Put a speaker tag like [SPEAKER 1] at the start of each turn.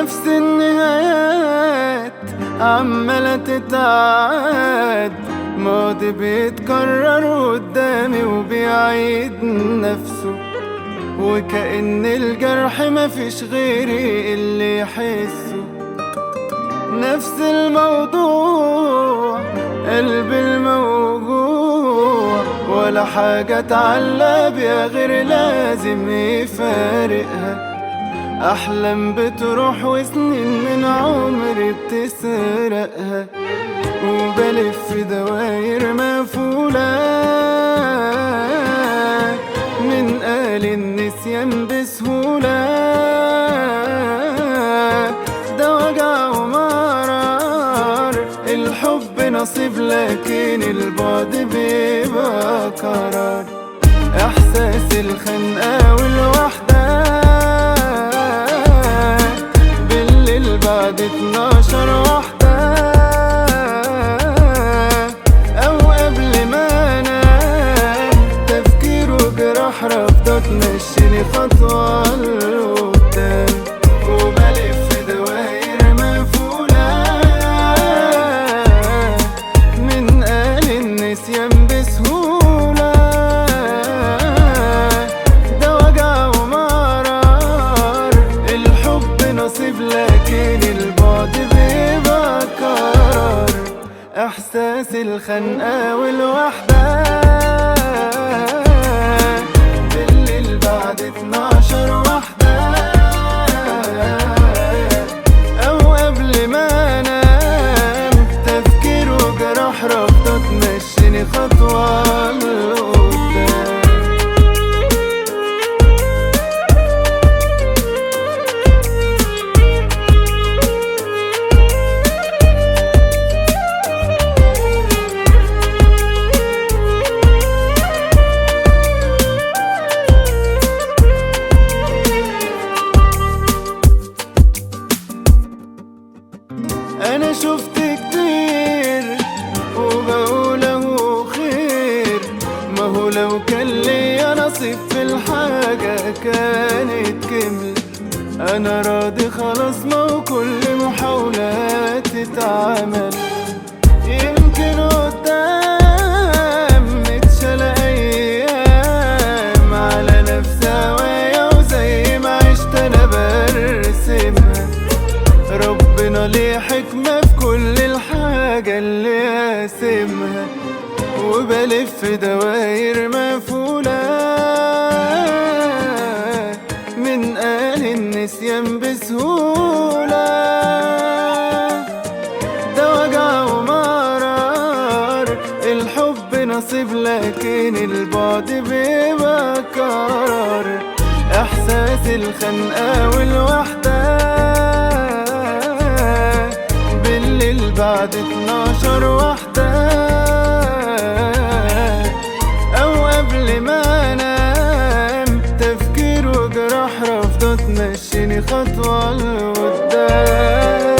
[SPEAKER 1] نفس النهايات عمالة تتعاد ماضي بيتكرر قدامي وبيعيد نفسه وكأن الجرح مفيش غيري اللي يحسه نفس الموضوع قلبي الموجوع ولا حاجة اتعلق بيها غير لازم يفارقها أحلام بتروح وسنين من عمري بتسرقها وبلف في دواير مقفولة من قال النسيان بسهولة ده وجع ومرار الحب نصيب لكن البعد بيبقى قرار احساس الخنقه والوحده بالليل بعد 12 واحده او قبل ما انام تفكير وجراح رافضه تمشيني خطوه لقدام وبلف دواير مقفوله من قال النسيان بسهولة ده وجع ومرار الحب نصيب لكن البعد بيبقى قرار إحساس الخنقة والوحدة بالليل بعد 12 واحدة أو قبل ما أنام تفكير وجراح رافضة تمشيني خطوة لقدام انا شفت كتير وبقول اهو خير ما هو لو كان ليا نصيب في الحاجة كانت كمل انا راضي خلاص ما هو كل محاولات تتعمل يمكن قدام نتشال ايام على نفس هوايا وزي ما عشت انا برسمها ربنا ليه حكمة في كل الحاجة اللي قاسمها وبلف دواير مقفولة من قال النسيان بسهولة ده وجع ومرار الحب نصيب لكن البعد بيبقى قرار احساس الخنقه والوحده بالليل بعد 12 واحده او قبل ما انام تفكير وجراح رافضه تمشيني خطوه لقدام